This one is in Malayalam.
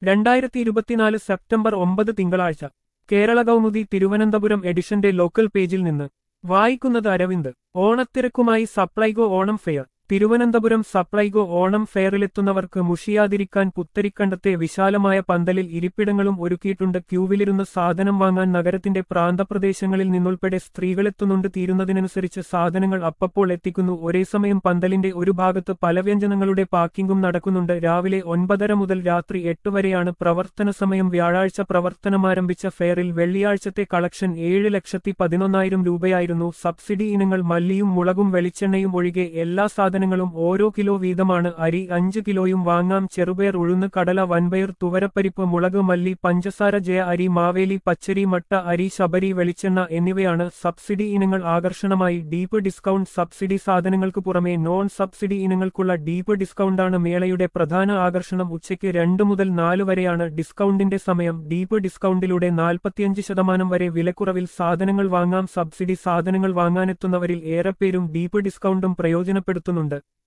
രണ്ടായിരത്തി ഇരുപത്തിനാല് സെപ്റ്റംബർ ഒമ്പത് തിങ്കളാഴ്ച കേരള കൗമുദി തിരുവനന്തപുരം എഡിഷന്റെ ലോക്കൽ പേജിൽ നിന്ന് വായിക്കുന്നത് അരവിന്ദ് ഓണത്തിരക്കുമായി സപ്ലൈകോ ഓണം ഫെയർ തിരുവനന്തപുരം സപ്ലൈകോ ഓണം ഫെയറിലെത്തുന്നവർക്ക് മുഷിയാതിരിക്കാൻ പുത്തരിക്കണ്ടത്തെ വിശാലമായ പന്തലിൽ ഇരിപ്പിടങ്ങളും ഒരുക്കിയിട്ടുണ്ട് ക്യൂവിലിരുന്ന് സാധനം വാങ്ങാൻ നഗരത്തിന്റെ പ്രാന്തപ്രദേശങ്ങളിൽ നിന്നുൾപ്പെടെ സ്ത്രീകളെത്തുന്നുണ്ട് തീരുന്നതിനനുസരിച്ച് സാധനങ്ങൾ അപ്പപ്പോൾ എത്തിക്കുന്നു ഒരേ സമയം പന്തലിന്റെ ഒരു ഭാഗത്ത് പല വ്യഞ്ജനങ്ങളുടെ പാക്കിംഗും നടക്കുന്നുണ്ട് രാവിലെ ഒൻപതര മുതൽ രാത്രി എട്ട് വരെയാണ് പ്രവർത്തന സമയം വ്യാഴാഴ്ച പ്രവർത്തനമാരംഭിച്ച ഫെയറിൽ വെള്ളിയാഴ്ചത്തെ കളക്ഷൻ ഏഴ് ലക്ഷത്തി പതിനൊന്നായിരം രൂപയായിരുന്നു സബ്സിഡി ഇനങ്ങൾ മല്ലിയും മുളകും വെളിച്ചെണ്ണയും ഒഴികെ എല്ലാ സാധനങ്ങളും ഓരോ കിലോ വീതമാണ് അരി അഞ്ച് കിലോയും വാങ്ങാം ചെറുപയർ ഉഴുന്ന് കടല വൻപയർ തുവരപ്പരിപ്പ് മുളക് മല്ലി പഞ്ചസാര ജയ അരി മാവേലി പച്ചരി മട്ട അരി ശബരി വെളിച്ചെണ്ണ എന്നിവയാണ് സബ്സിഡി ഇനങ്ങൾ ആകർഷണമായി ഡീപ്പ് ഡിസ്കൗണ്ട് സബ്സിഡി സാധനങ്ങൾക്ക് പുറമെ നോൺ സബ്സിഡി ഇനങ്ങൾക്കുള്ള ഡീപ്പ് ഡിസ്കൗണ്ടാണ് മേളയുടെ പ്രധാന ആകർഷണം ഉച്ചയ്ക്ക് രണ്ട് മുതൽ നാല് വരെയാണ് ഡിസ്കൗണ്ടിന്റെ സമയം ഡീപ്പ് ഡിസ്കൗണ്ടിലൂടെ നാൽപ്പത്തിയഞ്ച് ശതമാനം വരെ വിലക്കുറവിൽ സാധനങ്ങൾ വാങ്ങാം സബ്സിഡി സാധനങ്ങൾ വാങ്ങാനെത്തുന്നവരിൽ ഏറെപ്പേരും ഡീപ്പ് ഡിസ്കൗണ്ടും പ്രയോജനപ്പെടുത്തുന്നുണ്ട്